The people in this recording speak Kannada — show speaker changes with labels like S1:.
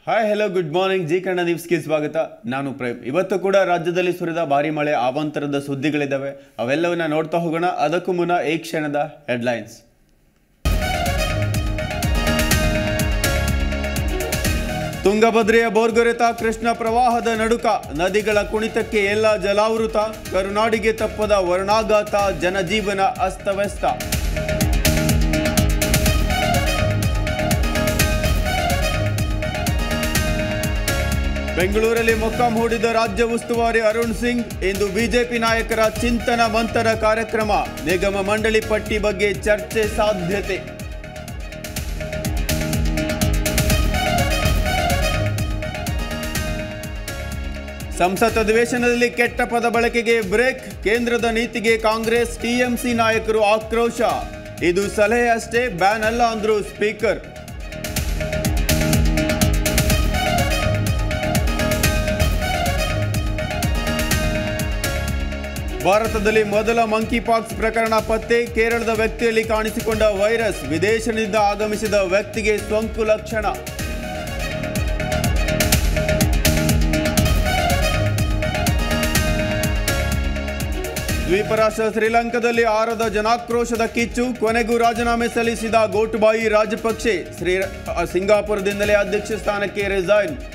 S1: hi hello good morning Zee Kannada ನ್ಯೂಸ್ಗೆ ಸ್ವಾಗತ ನಾನು ಪ್ರೇಮ್ ಇವತ್ತು ಕೂಡ ರಾಜ್ಯದಲ್ಲಿ ಸುರಿದ ಭಾರಿ ಮಳೆ ಅವಾಂತರದ ಸುದ್ದಿಗಳಿದ್ದಾವೆ ಅವೆಲ್ಲವನ್ನ ನೋಡ್ತಾ ಹೋಗೋಣ ಅದಕ್ಕೂ ಮುನ್ನ ಈ ಕ್ಷಣದ ಹೆಡ್ಲೈನ್ಸ್ ತುಂಗಭದ್ರೆಯ ಬೋರ್ಗೊರೆತ ಕೃಷ್ಣ ಪ್ರವಾಹದ ನಡುಕ ನದಿಗಳ ಕುಣಿತಕ್ಕೆ ಎಲ್ಲ ಜಲಾವೃತ ಕರುನಾಡಿಗೆ ತಪ್ಪದ ವರ್ಣಾಘಾತ ಜನಜೀವನ ಅಸ್ತವ್ಯಸ್ತ ಬೆಂಗಳೂರಲ್ಲಿ ಮೊಕ್ಕಾಂ ಹೂಡಿದ ರಾಜ್ಯ ಉಸ್ತುವಾರಿ ಅರುಣ್ ಸಿಂಗ್ ಇಂದು ಬಿಜೆಪಿ ನಾಯಕರ ಚಿಂತನ ಮಂಥನ ಕಾರ್ಯಕ್ರಮ ನಿಗಮ ಮಂಡಳಿ ಪಟ್ಟಿ ಬಗ್ಗೆ ಚರ್ಚೆ ಸಾಧ್ಯತೆ ಸಂಸತ್ ಅಧಿವೇಶನದಲ್ಲಿ ಕೆಟ್ಟ ಪದ ಬಳಕೆಗೆ ಬ್ರೇಕ್ ಕೇಂದ್ರದ ನೀತಿಗೆ ಕಾಂಗ್ರೆಸ್ ಟಿಎಂಸಿ ನಾಯಕರು ಆಕ್ರೋಶ ಇದು ಸಲಹೆ ಅಷ್ಟೇ ಬ್ಯಾನ್ ಅಲ್ಲ ಅಂದ್ರು ಸ್ಪೀಕರ್ ಭಾರತದಲ್ಲಿ ಮೊದಲ ಮಂಕಿ ಪಾಕ್ಸ್ ಪ್ರಕರಣ ಪತ್ತೆ ಕೇರಳದ ವ್ಯಕ್ತಿಯಲ್ಲಿ ಕಾಣಿಸಿಕೊಂಡ ವೈರಸ್ ವಿದೇಶದಿಂದ ಆಗಮಿಸಿದ ವ್ಯಕ್ತಿಗೆ ಸೋಂಕು ಲಕ್ಷಣ ದ್ವೀಪ ರಾಷ್ಟ್ರ ಶ್ರೀಲಂಕಾದಲ್ಲಿ ಆರದ ಜನಾಕ್ರೋಶದ ಕಿಚ್ಚು ಕೊನೆಗೂ ರಾಜೀನಾಮೆ ಸಲ್ಲಿಸಿದ ಗೋಟುಬಾಯಿ ರಾಜಪಕ್ಷೆ ಶ್ರೀ ಸಿಂಗಾಪುರದಿಂದಲೇ ಅಧ್ಯಕ್ಷ ಸ್ಥಾನಕ್ಕೆ ರಿಸೈನ್